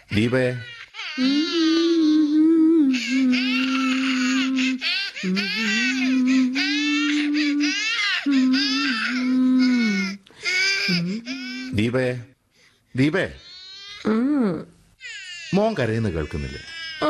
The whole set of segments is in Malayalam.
ദീപേ ദീപേ ദീപേ മോൻ കരയുന്ന കേൾക്കുന്നില്ലേ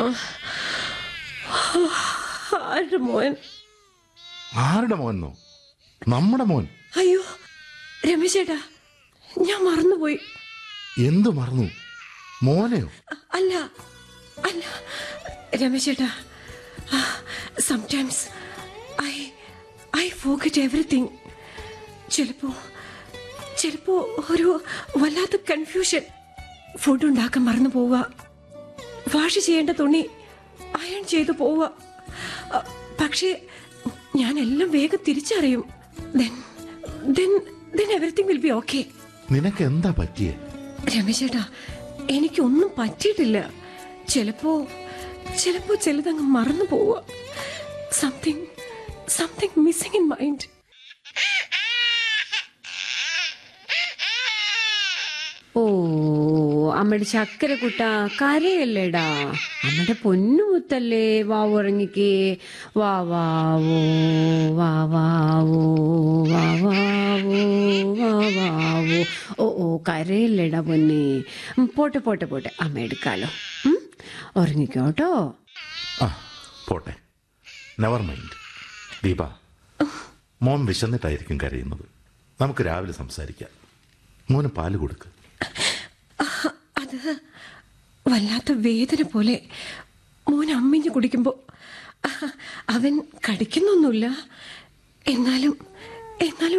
ആരുടെ മോൻ ആരുടെ മോനോ നമ്മുടെ മോൻ അയ്യോ രമേശേട്ടാ ഞാൻ മറന്നുപോയി എന്തു മറന്നു മോനെയോ അ- അല്ല അല്ല രമേശേട്ടാ sometimes I I forgot everything ചിലപ്പോ ചിലപ്പോ ഒരു വല്ലാത്ത കൺഫ്യൂഷൻ ഫുഡ് ഉണ്ടാക്കാൻ മറന്നു പോവുക വാഷ് ചെയ്യേണ്ട തുണി അയൺ ചെയ്തു പോവുക അ, പക്ഷേ ഞാൻ എല്ലാം വേഗം തിരിച്ചറിയും then then then everything will be okay നിനക്ക് എന്താ പറ്റിയേ രമേശേട്ടാ എനിക്കൊന്നും പറ്റിയിട്ടില്ല ചിലപ്പോ ചിലപ്പോ ചിലതങ്ങ് മറന്നു പോവുക something something missing in mind ഓ അമ്മയുടെ ചക്കര കുട്ട കരയല്ലേടാ അമ്മയുടെ പൊന്നുമുത്തല്ലേ വാ ഉറങ്ങിക്കേ വാ വാവോ വാ വാവോ വാ വാവോ വാ വാവോ ഓ ഓ കരയല്ലേടാ പൊന്നെ ഉം, പോട്ടെ പോട്ടെ പോട്ടെ അമ്മ എടുക്കാലോ ഉം, ഉറങ്ങിക്കോ കേട്ടോ ആ പോട്ടെ നെവർ മൈൻഡ് ദീപ മോൻ വിശന്നിട്ടായിരിക്കും കരയുന്നത് നമുക്ക് രാവിലെ സംസാരിക്കാം മോന് പാല് കൊടുക്ക് അത് വല്ലാത്ത വേദന പോലെ മോൻ അമ്മിഞ്ഞ് കുടിക്കുമ്പോ അവൻ കടിക്കുന്നൊന്നുമില്ല എന്നാലും എന്നാലും